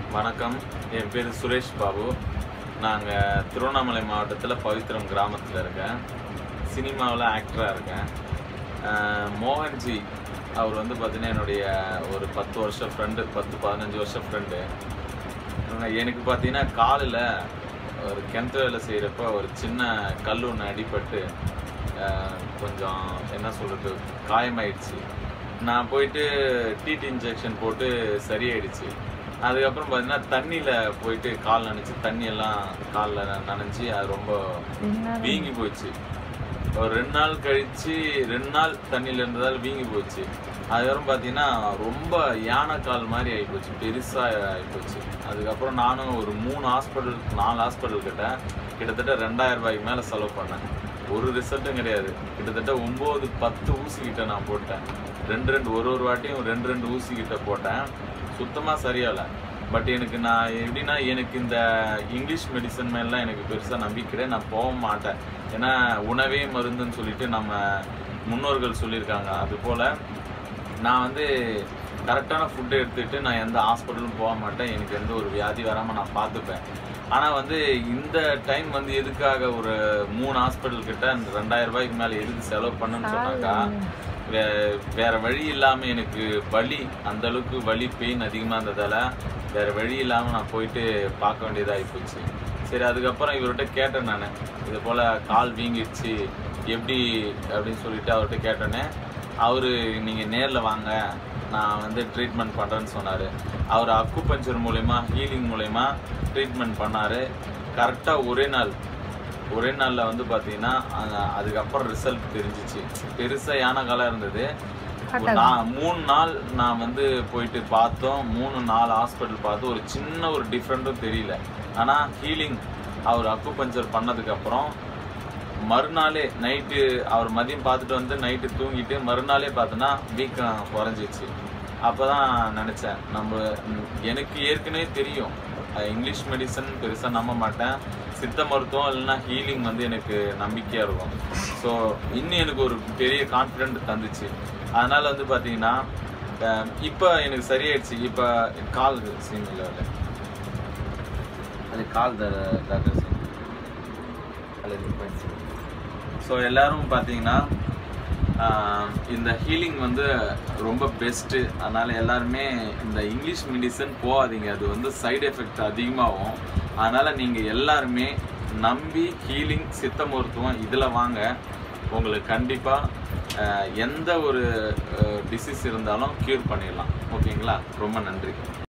வணக்கம் என் பேர் சுரேஷ் பாபு நாங்கள் திருவண்ணாமலை மாவட்டத்தில் பவித்திரம் கிராமத்தில் இருக்கேன் சினிமாவில் ஆக்டராக இருக்கேன் அஹ் மோகன்ஜி அவர் வந்து பார்த்தீங்கன்னா என்னுடைய ஒரு பத்து வருஷம் ஃப்ரெண்டு பத்து பதினஞ்சு வருஷம் ஃப்ரெண்டு எனக்கு பார்த்தீங்கன்னா காலில் ஒரு கிணத்து வேலை செய்கிறப்ப ஒரு சின்ன கல் ஒன்று அடிபட்டு அஹ், கொஞ்சம் என்ன சொல்கிறது காயமாயிடுச்சு நான் போயிட்டு டிடி இன்ஜெக்ஷன் போட்டு சரியாயிடுச்சு அதுக்கப்புறம் பார்த்தீங்கன்னா தண்ணியில் போயிட்டு கால் நனைச்சு தண்ணி எல்லாம் காலில் நனைஞ்சி அது ரொம்ப வீங்கி போச்சு ஒரு ரெண்டு நாள் கழிச்சு ரெண்டு நாள் தண்ணியில் இருந்ததால் வீங்கி போச்சு அதுக்கப்புறம் பார்த்தீங்கன்னா ரொம்ப யானை கால் மாதிரி ஆகிப்போச்சு பெருசாக ஆகிப்போச்சு அதுக்கப்புறம் நானும் ஒரு மூணு ஹாஸ்பிட்டல் நாலு ஹாஸ்பிட்டல் கிட்ட கிட்டத்தட்ட ரெண்டாயிரம் ரூபாய்க்கு மேலே செலவு பண்ணேன் ஒரு ரிசல்ட்டும் கிடையாது கிட்டத்தட்ட ஒம்பது பத்து ஊசி கிட்ட நான் போட்டேன் ரெண்டு ரெண்டு ஒரு ஒரு வாட்டியும் ரெண்டு ரெண்டு ஊசி கிட்ட போட்டேன் சுத்தமாக சரியாகல பட் எனக்கு நான் எப்படின்னா எனக்கு இந்த இங்கிலீஷ் மெடிசன் மேலாம் எனக்கு பெருசாக நம்பிக்கை கிடையாது நான் போக மாட்டேன் ஏன்னா உணவே மருந்துன்னு சொல்லிட்டு நம்ம முன்னோர்கள் சொல்லியிருக்காங்க அதுபோல் நான் வந்து கரெக்டான ஃபுட்டு எடுத்துக்கிட்டு நான் எந்த ஹாஸ்பிட்டலும் போக மாட்டேன் எனக்கு எந்த ஒரு வியாதி வராமல் நான் பார்த்துப்பேன் ஆனால் வந்து இந்த டைம் வந்து எதுக்காக ஒரு மூணு ஹாஸ்பிட்டல் கிட்ட அந்த ரெண்டாயிரம் ரூபாய்க்கு மேலே எதுக்கு செலவு பண்ணுன்னு சொன்னாக்கா வே வேற வழி இல்லாமல் எனக்கு வலி அந்த அளவுக்கு வலி பெயின் அதிகமாக இருந்ததால வேற வழி இல்லாமல் நான் போயிட்டு பார்க்க வேண்டியதாகி போச்சு சரி அதுக்கப்புறம் இவர்கிட்ட கேட்டேன் நான் இது போல் கால் வீங்கிடுச்சு எப்படி அப்படின்னு சொல்லிட்டு அவர்கிட்ட கேட்டோன்னே அவர் நீங்கள் நேரில் வாங்க நான் வந்து ட்ரீட்மெண்ட் பண்ணுறேன்னு சொன்னார் அவர் அக்கு பஞ்சர் மூலயமா ஹீலிங் மூலயமா ட்ரீட்மெண்ட் பண்ணார் கரெக்டாக ஒரே நாள் ஒரே நாளில் வந்து பார்த்தீங்கன்னா அங்க- அதுக்கப்புறம் ரிசல்ட் தெரிஞ்சிச்சு பெருசாக யானை காலம் இருந்தது ஒரு நா- மூணு நாள் நான் வந்து போயிட்டு பார்த்தோம் மூணு நாலு ஹாஸ்பிட்டல் பார்த்து ஒரு சின்ன ஒரு டிஃப்ரெண்ட்டும் தெரியல ஆனால் ஹீலிங் அவர் அக்கு பஞ்சர் பண்ணதுக்கப்புறம் மறுநாளே நைட்டு அவர் மதியம் பார்த்துட்டு வந்து நைட்டு தூங்கிட்டு மறுநாளே பார்த்தோன்னா வீக்கம் குறைஞ்சிச்சு அப்போ தான் நினச்சேன் நம்ம ம், எனக்கு ஏற்கனவே தெரியும் அஹ், இங்கிலீஷ் மெடிசன் பெருசாக நம்ப மாட்டேன் சித்த மருத்துவம் இல்லைன்னா ஹீலிங் வந்து எனக்கு நம்பிக்கையாக இருக்கும் ஸோ இன்னும் எனக்கு ஒரு பெரிய கான்ஃபிடென்ட் தந்துச்சு அதனால் வந்து பார்த்தீங்கன்னா இப்போ எனக்கு சரியாயிடுச்சு இப்போ கால் சீன் இல்லை அது கால் டாக்டர் சீன் ஸோ எல்லாரும் பார்த்தீங்கன்னா ஆஹ், இந்த ஹீலிங் வந்து ரொம்ப பெஸ்ட்டு அதனால் எல்லாருமே இந்த இங்கிலீஷ் மெடிசன் போகாதீங்க அது வந்து சைடு எஃபெக்ட் அதிகமாகும் அதனால் நீங்கள் எல்லாருமே நம்பி ஹீலிங் சித்த மருத்துவம் இதில் வாங்க உங்களுக்கு கண்டிப்பாக எந்த ஒரு டிசீஸ் இருந்தாலும் க்யூர் பண்ணிடலாம் ஓகேங்களா ரொம்ப நன்றி